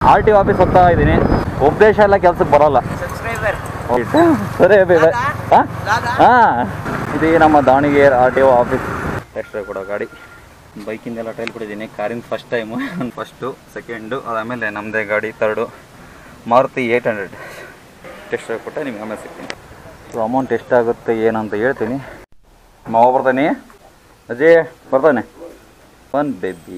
R T office ಹೋಗ್ತಾ ಇದ್ದೀನಿ ಉಪದೇಶ ಎಲ್ಲ ಕೆಲ್ಸಕ್ಕೆ ಬರೋಲ್ಲ ಸಬ್ಸ್ಕ್ರೈಬರ್ ಸರಿ ಅಭಿ ಬಾಯ್ ಹಾಂ ಹಾಂ ಇದು ನಮ್ಮ Davangere R T O office extra ಕೊಡೋ ಗಾಡಿ ಬೈಕಿಂದೆಲ್ಲ ಟೈಲ್ ಕೊಟ್ಟಿದ್ದೀನಿ ಕಾರಿನ ಫಸ್ಟ್ ಟೈಮು ಫಸ್ಟು ಸೆಕೆಂಡು ಅದಾದಮೇಲೆ ನಮ್ಮದೇ ಗಾಡಿ third Maruti eight hundred extra ಕೊಟ್ಟೆ ನಿಮ್ಗೆ ಆಮೇಲೆ ಸಿಗ್ತೀನಿ ಸೊ ಅಮೌಂಟ್ ಎಷ್ಟಾಗುತ್ತೆ ಏನಂತ ಹೇಳ್ತೀನಿ ಮಾವ ಬರ್ತಾನೆ ಅಜಯ್ ಬರ್ತಾನೆ one baby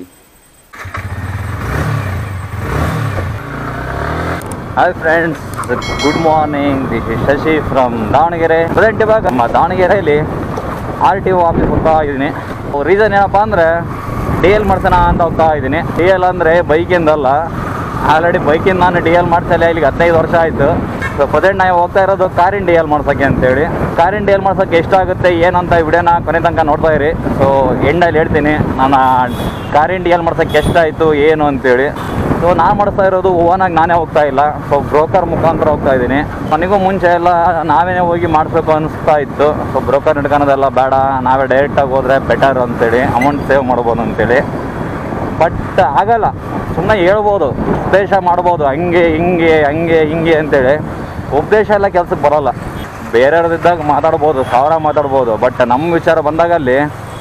hi friends good morning this is Shashi from Davangere present ಇವಾಗ ನಮ್ಮ ದಾವಣಗೆರೆಯಲ್ಲಿ ಆರ್ ಟಿ ಒ ಆಫೀಸ್ ಹೋಗ್ತಾ ಇದ್ದೀನಿ ರೀಸನ್ ಏನಪ್ಪ ಅಂದರೆ ಡಿ ಎಲ್ ಮಾಡ್ಸೋಣ ಅಂತ ಹೋಗ್ತಾ ಇದ್ದೀನಿ ಡಿ ಎಲ್ ಅಂದರೆ ಬೈಕಿಂದಲ್ಲ ಆಲ್ರೆಡಿ ಬೈಕಿಂದ ನಾನು ಡಿ ಎಲ್ ಮಾಡ್ಸಲ್ಲ ಇಲ್ಲಿಗೆ ಹದಿನೈದು ವರ್ಷ ಆಯಿತು ಸೊ ಪ್ರೆಸೆಂಟ್ ನಾವು ಹೋಗ್ತಾ ಇರೋದು ಕಾರಿನ ಡಿ ಎಲ್ ಮಾಡ್ಸೋಕ್ಕೆ ಅಂತೇಳಿ ಕಾರಿನ ಡಿ ಎಲ್ ಮಾಡ್ಸೋಕ್ಕೆ ಎಷ್ಟಾಗುತ್ತೆ ಏನಂತ ವಿಡಿಯೋನ ಕೊನೆ ತನಕ ನೋಡ್ತಾ ಇರಿ ಸೊ ಎಂಡಲ್ಲಿ ಹೇಳ್ತೀನಿ ನಾನು ಕಾರಿನ ಡಿ ಎಲ್ ಮಾಡ್ಸೋಕ್ಕೆ ಎಷ್ಟಾಯಿತು ಏನು ಅಂತೇಳಿ ಸೊ ನಾನು ಮಾಡಿಸ್ತಾ ಇರೋದು ಓನಾಗಿ ನಾನೇ ಹೋಗ್ತಾ ಇಲ್ಲ ಸೊ ಬ್ರೋಕರ್ ಮುಖಾಂತರ ಹೋಗ್ತಾ ಇದ್ದೀನಿ ನನಗೂ ಮುಂಚೆ ಎಲ್ಲ ನಾವೇನೇ ಹೋಗಿ ಮಾಡಿಸ್ಬೇಕು ಅನಿಸ್ತಾ ಇತ್ತು ಸೊ ಬ್ರೋಕರ್ ಹಿಡ್ಕೊಳೋದೆಲ್ಲ ಬೇಡ ನಾವೇ ಡೈರೆಕ್ಟಾಗಿ ಹೋದರೆ ಬೆಟರ್ ಅಂತೇಳಿ ಅಮೌಂಟ್ ಸೇವ್ ಮಾಡ್ಬೋದು ಅಂತೇಳಿ ಬಟ್ ಆಗಲ್ಲ ಸುಮ್ಮನೆ ಹೇಳ್ಬೋದು ಉಪದೇಶ ಮಾಡ್ಬೋದು ಹಂಗೆ ಹಿಂಗೆ ಹಂಗೆ ಹಿಂಗೆ ಅಂತೇಳಿ ಉಪದೇಶ ಎಲ್ಲ ಕೆಲ್ಸಕ್ಕೆ ಬರೋಲ್ಲ ಬೇರೆಯವ್ರದ್ದಿದ್ದಾಗ ಮಾತಾಡ್ಬೋದು ಸಾವಿರ ಮಾತಾಡ್ಬೋದು ಬಟ್ ನಮ್ಮ ವಿಚಾರ ಬಂದಾಗ ಅಲ್ಲಿ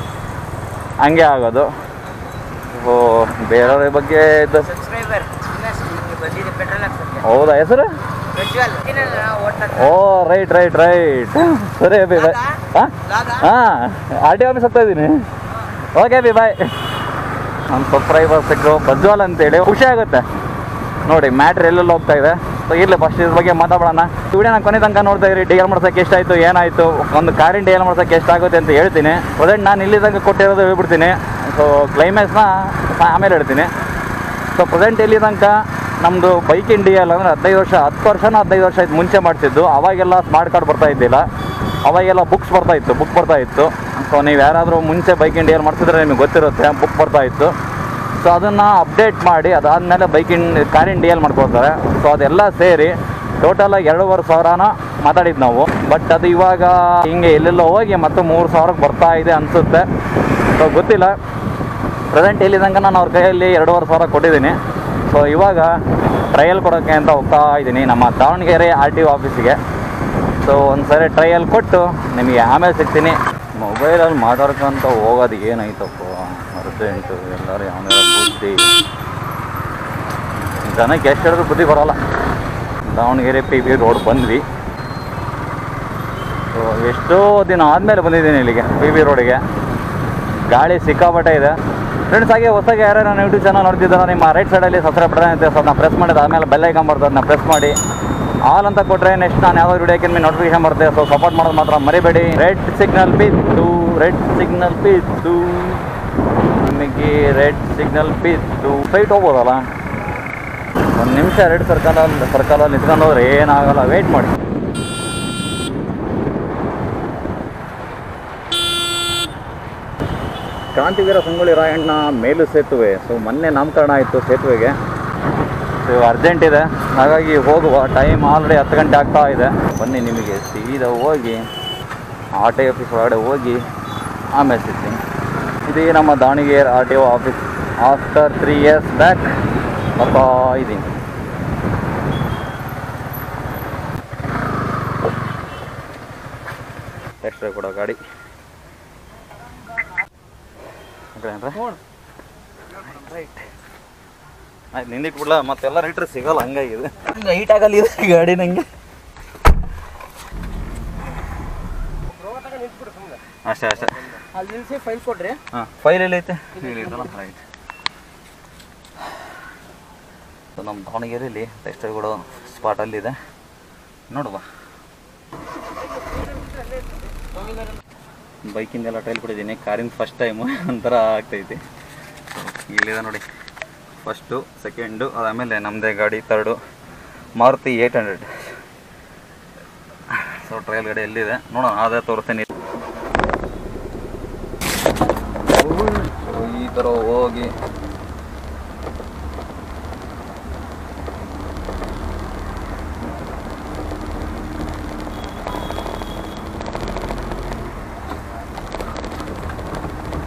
ಹಂಗೆ ಆಗೋದು ಸೊ ಬೇರೆಯವ್ರ ಬಗ್ಗೆ ಇದು ಸಬ್ಸ್ಕ್ರೈಬರ್ ಬಂದಿದೆ ಪೆಟ್ರೋಲ್ ಹಾಕ್ಸಕ್ಕೆ ಹೌದಾ ಹೆಸರು ಪ್ರಜ್ವಲ್ ಓಡ್ತಾ ಓ ರೈಟ್ ರೈಟ್ ರೈಟ್ ಸರಿ ಅಭಿ ಬಾಯ್ ಹಾಂ ಹಾಂ ಆರ್ ಟಿ ಆಫೀಸ್ ಹೋಗ್ತಾ ಇದ್ದೀನಿ ಓಕೆ ಅಭಿ ಬಾಯ್ ನಮ್ಮ ಸಬ್ಸ್ಕ್ರೈಬರ್ ಸಿಕ್ಕರು ಪ್ರಜ್ವಲ್ ಅಂತೇಳಿ ಖುಷಿ ಆಗುತ್ತೆ ನೋಡಿ ಮ್ಯಾಟ್ರ್ ಎಲ್ಲೆಲ್ಲ ಹೋಗ್ತಾ ಇದೆ ಸೊ ಇರಲಿ ಫಸ್ಟ್ ಇದ್ರ ಬಗ್ಗೆ ಮಾತಾಡೋಣ ವಿಡಿಯೋ ನಾನು ಕೊನೆ ತನಕ ನೋಡ್ತಾ ಇರಿ ಡಿ ಎಲ್ ಮಾಡ್ಸೋಕ್ಕೆ ಎಷ್ಟಾಯಿತು ಏನಾಯಿತು ಒಂದು ಕಾರಿನ ಡಿ ಎಲ್ ಮಾಡ್ಸೋಕ್ಕೆ ಎಷ್ಟಾಗುತ್ತೆ ಅಂತ ಹೇಳ್ತೀನಿ ಪ್ರೆಸೆಂಟ್ ನಾನು ಇಲ್ಲಿ ತನಕ ಕೊಟ್ಟಿರೋದು ಹೇಳ್ಬಿಡ್ತೀನಿ ಸೊ ಕ್ಲೈಮ್ಯಾಕ್ಸ್ನ ಆಮೇಲೆ ಹೇಳ್ತೀನಿ ಸೊ ಪ್ರೆಸೆಂಟ್ ಇಲ್ಲಿ ತನಕ ನಮ್ಮದು ಬೈಕ್ ಇಂಡಿಯಾ ಅಲ್ಲ ಅಂದರೆ ಹದಿನೈದು ವರ್ಷ ಹತ್ತು ವರ್ಷನೂ ಹದಿನೈದು ವರ್ಷ ಆಯ್ತು ಮುಂಚೆ ಮಾಡ್ತಿದ್ದು ಅವಾಗೆಲ್ಲ ಸ್ಮಾರ್ಟ್ ಕಾರ್ಡ್ ಬರ್ತಾ ಇದ್ದಿಲ್ಲ ಅವಾಗೆಲ್ಲ ಬುಕ್ಸ್ ಬರ್ತಾ ಇತ್ತು ಬುಕ್ ಬರ್ತಾ ಇತ್ತು ಸೊ ನೀವು ಯಾರಾದರೂ ಮುಂಚೆ ಬೈಕ್ ಇಂಡಿಯಲ್ ಮಾಡಿಸಿದ್ರೆ ನಿಮಗೆ ಗೊತ್ತಿರುತ್ತೆ ಬುಕ್ ಬರ್ತಾ ಇತ್ತು ಸೊ ಅದನ್ನು ಅಪ್ಡೇಟ್ ಮಾಡಿ ಅದಾದಮೇಲೆ ಬೈಕ್ ಇನ್ ಕಾರ್ ಇಂಡಿಯಲ್ ಮಾಡ್ಕೊಳ್ತಾರೆ ಸೊ ಅದೆಲ್ಲ ಸೇರಿ ಟೋಟಲಾಗಿ ಎರಡೂವರೆ ಸಾವಿರನ ಮಾತಾಡಿದ್ದು ನಾವು ಬಟ್ ಅದು ಇವಾಗ ಹಿಂಗೆ ಎಲ್ಲೆಲ್ಲೋ ಹೋಗಿ ಮತ್ತೆ ಮೂರು ಸಾವಿರಕ್ಕೆ ಬರ್ತಾ ಇದೆ ಅನಿಸುತ್ತೆ ಸೊ ಗೊತ್ತಿಲ್ಲ ಪ್ರೆಸೆಂಟ್ ಇಲ್ಲಿ ತನಕ ನಾನು ಅವ್ರ ಕೈಯಲ್ಲಿ ಎರಡೂವರೆ ಸಾವಿರ ಕೊಟ್ಟಿದ್ದೀನಿ ಸೊ ಇವಾಗ ಟ್ರಯಲ್ ಕೊಡೋಕ್ಕೆ ಅಂತ ಹೋಗ್ತಾ ಇದ್ದೀನಿ ನಮ್ಮ ದಾವಣಗೆರೆ ಆರ್ ಟಿ ಒ ಆಫೀಸಿಗೆ ಸೊ ಒಂದು ಸರಿ ಟ್ರಯಲ್ ಕೊಟ್ಟು ನಿಮಗೆ ಆಮೇಲೆ ಸಿಗ್ತೀನಿ ಮೊಬೈಲಲ್ಲಿ ಮಾತಾಡ್ಕೊಂತ ಹೋಗೋದು ಏನಾಯ್ತಪ್ಪ ಅರ್ಜೆಂಟು ಎಲ್ಲರೂ ಯಾವನೇ ಬುದ್ಧಿ ಜನಕ್ಕೆ ಎಷ್ಟು ಹೇಳಿದ್ರು ಬುದ್ಧಿ ಬರೋಲ್ಲ ದಾವಣಗೆರೆ ಪಿ ಬಿ ರೋಡ್ ಬಂದ್ವಿ ಸೊ ಎಷ್ಟೋ ದಿನ ಆದಮೇಲೆ ಬಂದಿದ್ದೀನಿ ಇಲ್ಲಿಗೆ ಪಿ ಬಿ ರೋಡಿಗೆ ಗಾಳಿ ಸಿಕ್ಕಾಪಟ್ಟೆ ಇದೆ ಫ್ರೆಂಡ್ಸ್ ಹಾಗೆ ಹೊಸಗೆ ಯಾರು ನನ್ನ ಯೂಟ್ಯೂಬ್ ಚಾನಲ್ ನೋಡ್ತಿದ್ದಾರೆ ನಿಮ್ಮ ರೈಟ್ ಸೈಡಲ್ಲಿ ಸಬ್ಸ್ಕ್ರೈಬ್ ಬಟನ್ ಐತೆ ಸೊ ಅದನ್ನ ಪ್ರೆಸ್ ಮಾಡಿದ ಆಮೇಲೆ ಬೆಲ್ ಐಕನ್ ಬರ್ತದೆ ಅದನ್ನ ಪ್ರೆಸ್ ಮಾಡಿ ಆಲ್ ಅಂತ ಕೊಟ್ಟರೆ ನೆಕ್ಸ್ಟ್ ನಾನು ಯಾವ್ದು ವಿಡಿಯೋಕ್ಕೆ ನಿಮಗೆ ನೋಟಿಫಿಕೇಶನ್ ಬರುತ್ತೆ ಸೊ ಸಪೋರ್ಟ್ ಮಾಡೋದು ಮಾತ್ರ ಮರಿಬೇಡಿ ರೆಡ್ ಸಿಗ್ನಲ್ ಬಿತ್ತು ರೆಡ್ ಸಿಗ್ನಲ್ ಬಿತ್ತು ನಿಮಗೆ ರೆಡ್ ಸಿಗ್ನಲ್ ಬಿತ್ತು ಸೈಟ್ ಹೋಗ್ಬೋದಲ್ಲ ಒಂದು ನಿಮಿಷ ರೆಡ್ ಸರ್ಕಲಲ್ಲಿ ಸರ್ಕಲಲ್ಲಿ ನಿಂತ್ಕೊಂಡು ಹೋದ್ರೆ ಏನಾಗಲ್ಲ ವೆಯ್ಟ್ ಮಾಡಿ ಕ್ರಾಂತಿವೀರ ಸಂಗೊಳ್ಳಿ ರಾಯಣ್ಣ ಮೇಲು ಸೇತುವೆ ಸೊ ಮೊನ್ನೆ ನಾಮಕರಣ ಆಯಿತು ಸೇತುವೆಗೆ ಸೊ ಅರ್ಜೆಂಟ್ ಇದೆ ಹಾಗಾಗಿ ಹೋಗುವ ಟೈಮ್ ಆಲ್ರೆಡಿ ಹತ್ತು ಗಂಟೆ ಆಗ್ತಾ ಇದೆ ಬನ್ನಿ ನಿಮಗೆ ಸೀದಾ ಹೋಗಿ ಆರ್ ಟಿ ಆಫೀಸ್ ಒಳಗಡೆ ಹೋಗಿ ಆಮೇಲೆ ಸಿಗ್ತೀನಿ ಇದು ನಮ್ಮ Davangere R T O office after three years back ಬರ್ತಾ ಇದ್ದೀನಿ ಎಕ್ಸ್ಟ್ರಾ ಕೊಡೋ ಗಾಡಿ ರೈಟ್ ಆಯ್ತು ನಿಂದಿಟ್ಬಿಡ್ಲ ಮತ್ತೆಲ್ಲ ರೈಟ್ರ್ ಸಿಗಲ್ಲ ಹಂಗಾಗಿದೆ ಹೈಟ್ ಆಗಲ್ಲ ಇದು ಗಾಡಿ ನಂಗೆ ಅಷ್ಟೇ ಅಷ್ಟೇ ಅಲ್ಲಿ ನಿಲ್ಸಿ ಫೈಲ್ ಕೊಡ್ರಿ ಹಾಂ ಫೈಲ್ ಎಲ್ಲೈತೆ ರೈಟ್ ಸೊ ನಮ್ಮ ದಾವಣಗೆರೆಯಲ್ಲಿ ಟೆಕ್ಸ್ಟೈಲ್ಗಳು ಸ್ಪಾಟಲ್ಲಿದೆ ನೋಡುವ ಬೈಕಿಂದೆಲ್ಲ ಟೈಲ್ ಕೊಟ್ಟಿದ್ದೀನಿ ಕಾರಿನ ಫಸ್ಟ್ ಟೈಮು ಒಂಥರ ಆಗ್ತೈತಿ ಇಲ್ಲಿದೆ ನೋಡಿ ಫಸ್ಟು ಸೆಕೆಂಡು ಅದಾದಮೇಲೆ ನಮ್ಮದೇ ಗಾಡಿ third Maruti eight hundred so trial ಗಾಡಿ ಎಲ್ಲಿದೆ ನೋಡೋಣ ಅದೇ ತೋರಿಸ್ತೀನಿ ಈ ಥರ ಹೋಗಿ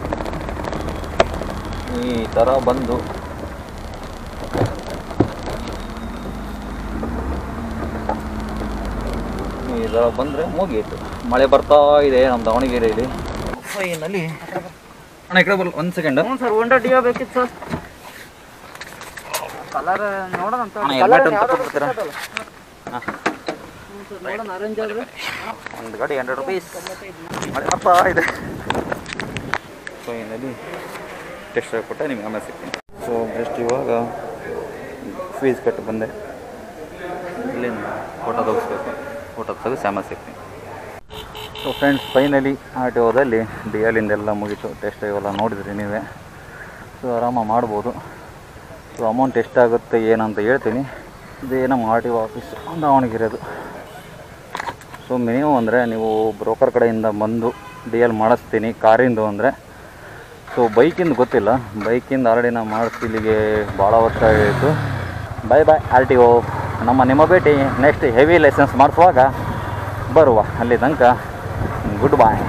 ಈ ಥರ ಬಂದು ಈ ಈ ಥರ ಬಂದರೆ ಮುಗೀತು ಮಳೆ ಬರ್ತಾ ಇದೆ ನಮ್ಮ ದಾವಣಗೆರೆಯಲ್ಲಿ ಫೈನಲ್ಲಿ ಅಣ್ಣ ಈ ಕಡೆ ಬರಲ್ಲ ಒಂದು ಸೆಕೆಂಡ್ ಹ್ಞೂ ಸರ್ ಒಂಡ ಡಿಯೋ ಬೇಕಿತ್ತು ಸರ್ ಕಲರ್ ನೋಡೋಣ ಅಂತ ಅಣ್ಣ ಹೆಲ್ಮೆಟ್ ಅಂತ ಕೊಡ್ತೀರಾ ಹಾಂ ನೋಡೋಣ ಅರೇಂಜ್ ಆದ್ರೆ ಒಂದು ಗಾಡಿ ಹಂಡ್ರೆಡ್ ರುಪೀಸ್ ಮಳೆ ಬರ್ತಾ ಇದೆ ಫೈನಲ್ಲಿ ಟೆಸ್ಟ್ ಕೊಟ್ಟೆ ನಿಮ್ಗೆ ಆಮೇಲೆ ಸಿಗ್ತೀನಿ ಸೊ ಜಸ್ಟ್ ಇವಾಗ ಫೀಸ್ ಕಟ್ಟು ಬಂದೆ ಇಲ್ಲಿಂದ ಫೋಟೋ ತೆಗಿಸ್ಬೇಕು ಫೋಟೋ ತೆಗೆದು ಆಮೇಲೆ ಸಿಗ್ತೀನಿ so friends finally R T ಓದಲ್ಲಿ ಡಿ ಎಲ್ಲಿಂದೆಲ್ಲ ಮುಗೀತು ಟೆಸ್ಟ್ ಇವೆಲ್ಲ ನೋಡಿದ್ರಿ ನೀವೇ ಸೊ ಆರಾಮ ಮಾಡ್ಬೋದು ಸೊ ಅಮೌಂಟ್ ಎಷ್ಟಾಗುತ್ತೆ ಏನಂತ ಹೇಳ್ತೀನಿ ಇದೇ ನಮ್ಮ ಆರ್ ಟಿ ಒ ಆಫೀಸ್ ದಾವಣಗೆರೆದು ಸೊ ಮಿನಿಮಮ್ ಅಂದರೆ ನೀವು ಬ್ರೋಕರ್ ಕಡೆಯಿಂದ ಬಂದು ಡಿ ಎಲ್ ಮಾಡಿಸ್ತೀನಿ ಕಾರಿಂದು ಅಂದರೆ ಸೊ ಬೈಕಿಂದು ಗೊತ್ತಿಲ್ಲ ಬೈಕಿಂದ ಆಲ್ರೆಡಿ ನಾವು ಮಾಡಿಸಿ ಇಲ್ಲಿಗೆ ಭಾಳ ವರ್ಷ ಆಯಿತು bye bye R T O ನಮ್ಮ ನಿಮ್ಮ ಭೇಟಿ ನೆಕ್ಸ್ಟ್ ಹೆವಿ ಲೈಸೆನ್ಸ್ ಮಾಡಿಸುವಾಗ ಬರುವ ಅಲ್ಲಿ ತನಕ ಗುಡ್ ಬಾಯ್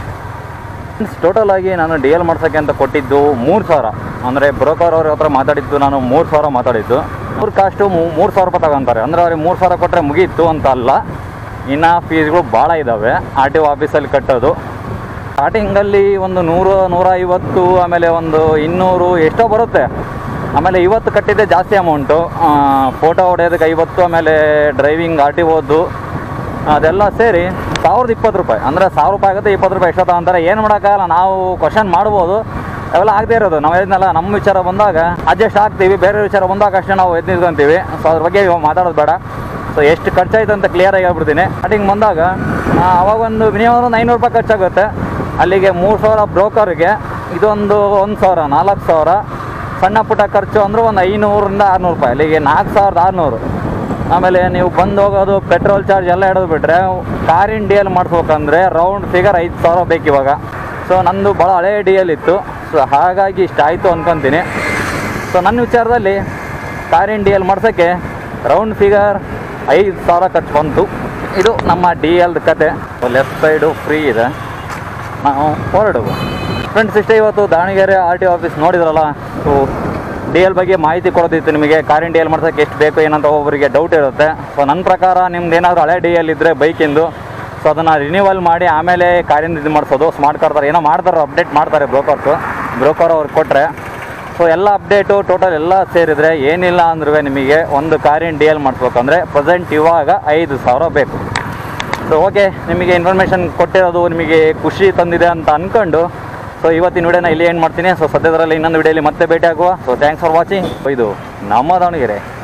ಟೋಟಲ್ ಆಗಿ ನಾನು ಡಿ ಎಲ್ ಮಾಡ್ಸೋಕ್ಕೆ ಅಂತ ಕೊಟ್ಟಿದ್ದು ಮೂರು ಸಾವಿರ ಅಂದರೆ ಬ್ರೋಕರ್ ಅವ್ರ ಹತ್ರ ಮಾತಾಡಿದ್ದು ನಾನು ಮೂರು ಸಾವಿರ ಮಾತಾಡಿದ್ದು ಮೂರು ಕಾಸ್ಟು ಮೂರು ಸಾವಿರ ರೂಪಾಯಿ ತಗೊಂತಾರೆ ಅಂದರೆ ಅವ್ರಿಗೆ ಮೂರು ಸಾವಿರ ಕೊಟ್ಟರೆ ಮುಗೀತು ಅಂತ ಅಲ್ಲ ಇನ್ನು ಫೀಸ್ಗಳು ಭಾಳ ಇದ್ದಾವೆ ಆರ್ ಟಿ ಒ ಆಫೀಸಲ್ಲಿ ಕಟ್ಟೋದು ಸ್ಟಾರ್ಟಿಂಗಲ್ಲಿ ಒಂದು ನೂರು ನೂರ ಐವತ್ತು ಆಮೇಲೆ ಒಂದು ಇನ್ನೂರು ಎಷ್ಟೋ ಬರುತ್ತೆ ಆಮೇಲೆ ಇವತ್ತು ಕಟ್ಟಿದ್ದೆ ಜಾಸ್ತಿ ಅಮೌಂಟು ಫೋಟೋ ಹೊಡೆಯೋದಕ್ಕೆ ಐವತ್ತು ಆಮೇಲೆ ಡ್ರೈವಿಂಗ್ ಆರ್ ಟಿ ಓದು ಅದೆಲ್ಲ ಸೇರಿ ಸಾವಿರದ ಇಪ್ಪತ್ತು ರೂಪಾಯಿ ಅಂದರೆ ಸಾವಿರ ರೂಪಾಯಿ ಆಗುತ್ತೆ ಇಪ್ಪತ್ತು ರೂಪಾಯಿ ಎಷ್ಟೋ ತಗೊಂತಾರೆ ಏನು ಮಾಡೋಕ್ಕಾಗಲ್ಲ ನಾವು ಕ್ವಶನ್ ಮಾಡ್ಬೋದು ಅವೆಲ್ಲ ಆಗದೇ ಇರೋದು ನಾವು ಹೇಳಿದ್ನಲ್ಲ ನಮ್ಮ ವಿಚಾರ ಬಂದಾಗ ಅಡ್ಜಸ್ಟ್ ಆಗ್ತೀವಿ ಬೇರೆ ವಿಚಾರ ಬಂದಾಗ ಅಷ್ಟೇ ನಾವು ಎದ್ದು ನಿಂತ್ಕೊಂತೀವಿ ಸೊ ಅದ್ರ ಬಗ್ಗೆ ಇವಾಗ ಮಾತಾಡೋದು ಬೇಡ ಸೊ ಎಷ್ಟು ಖರ್ಚಾಯ್ತು ಅಂತ ಕ್ಲಿಯರಾಗಿ ಹೇಳ್ಬಿಡ್ತೀನಿ ಸ್ಟಾರ್ಟಿಂಗ್ ಬಂದಾಗ ಆ, ಅವಾಗ ಒಂದು ಮಿನಿಮಮ್ ಒಂದು ಐನೂರು ರೂಪಾಯಿ ಖರ್ಚಾಗುತ್ತೆ ಅಲ್ಲಿಗೆ ಮೂರು ಸಾವಿರ ಬ್ರೋಕರ್ಗೆ ಇದೊಂದು ಒಂದು ಸಾವಿರ ನಾಲ್ಕು ಸಾವಿರ ಸಣ್ಣ ಪುಟ್ಟ ಖರ್ಚು ಅಂದ್ರೆ ಒಂದು ಐನೂರಿಂದ ಆರುನೂರು ರೂಪಾಯಿ ಅಲ್ಲಿಗೆ ನಾಲ್ಕು ಸಾವಿರದ ಆರುನೂರು ಆಮೇಲೆ ನೀವು ಬಂದು ಹೋಗೋದು ಪೆಟ್ರೋಲ್ ಚಾರ್ಜ್ ಎಲ್ಲ ಹಿಡಿದು ಬಿಟ್ರೆ ಕಾರಿನ ಡಿ ಎಲ್ ಮಾಡಿಸ್ಬೇಕಂದ್ರೆ ರೌಂಡ್ ಫಿಗರ್ ಐದು ಸಾವಿರ ಬೇಕು ಇವಾಗ ಸೊ ನಂದು ಭಾಳ ಹಳೆ ಡಿ ಎಲ್ ಇತ್ತು ಸೊ ಹಾಗಾಗಿ ಇಷ್ಟ ಆಯಿತು ಅನ್ಕೊತೀನಿ ಸೊ ನನ್ನ ವಿಚಾರದಲ್ಲಿ ಕಾರಿನ ಡಿ ಎಲ್ ಮಾಡ್ಸೋಕ್ಕೆ ರೌಂಡ್ ಫಿಗರ್ ಐದು ಸಾವಿರ ಖರ್ಚು ಬಂತು ಇದು ನಮ್ಮ ಡಿ ಎಲ್ದ ಕತೆ ಲೆಫ್ಟ್ ಸೈಡು ಫ್ರೀ ಇದೆ ನಾವು ಹೊರಡುವ ಫ್ರೆಂಡ್ಸ್ ಇಷ್ಟೇ ಇವತ್ತು ದಾವಣಗೆರೆ ಆರ್ ಟಿ ಆಫೀಸ್ ನೋಡಿದ್ರಲ್ಲ ಸೊ ಡಿ ಎಲ್ ಬಗ್ಗೆ ಮಾಹಿತಿ ಕೊಡೋದಿತ್ತು ನಿಮಗೆ ಕಾರಿನ ಡಿ ಎಲ್ ಮಾಡ್ಸೋಕ್ಕೆ ಎಷ್ಟು ಬೇಕು ಏನಂತ ಒಬ್ಬರಿಗೆ ಡೌಟ್ ಇರುತ್ತೆ ಸೊ ನನ್ನ ಪ್ರಕಾರ ನಿಮ್ದು ಏನಾದರೂ ಹಳೆ ಡಿ ಎಲ್ ಇದ್ದರೆ ಬೈಕಿಂದು ಸೊ ಅದನ್ನು ರಿನ್ಯೂವಲ್ ಮಾಡಿ ಆಮೇಲೆ ಕಾರಿಂದ ಇದು ಮಾಡಿಸೋದು ಸ್ಮಾರ್ಟ್ ಕಾರ್ ಥರ ಏನೋ ಮಾಡ್ತಾರೆ ಅಪ್ಡೇಟ್ ಮಾಡ್ತಾರೆ ಬ್ರೋಕರ್ಸು ಬ್ರೋಕರ್ ಅವ್ರಿಗೆ ಕೊಟ್ಟರೆ ಸೊ ಎಲ್ಲ ಅಪ್ಡೇಟು ಟೋಟಲ್ ಎಲ್ಲ ಸೇರಿದರೆ ಏನಿಲ್ಲ ಅಂದ್ರೂ ನಿಮಗೆ ಒಂದು ಕಾರಿನ ಡಿ ಎಲ್ ಮಾಡಿಸ್ಬೇಕಂದ್ರೆ ಪ್ರೆಸೆಂಟ್ ಇವಾಗ ಐದು ಸಾವಿರ ಬೇಕು ಸೊ ಓಕೆ ನಿಮಗೆ ಇನ್ಫಾರ್ಮೇಷನ್ ಕೊಟ್ಟಿರೋದು ನಿಮಗೆ ಖುಷಿ ತಂದಿದೆ ಅಂತ ಅಂದ್ಕೊಂಡು ಸೊ ಇವತ್ತಿನ ವಿಡಿಯೋನ ಇಲ್ಲಿ ಏನು ಮಾಡ್ತೀನಿ ಸೊ ಸದ್ಯದರಲ್ಲಿ ಇನ್ನೊಂದು ವಿಡಿಯೋಲಿ ಮತ್ತೆ ಭೇಟಿ ಆಗುವ ಸೊ ಥ್ಯಾಂಕ್ಸ್ ಫಾರ್ ವಾಚಿಂಗ್ ಇದು ನಮ್ಮ ದಾವಣಗೆರೆ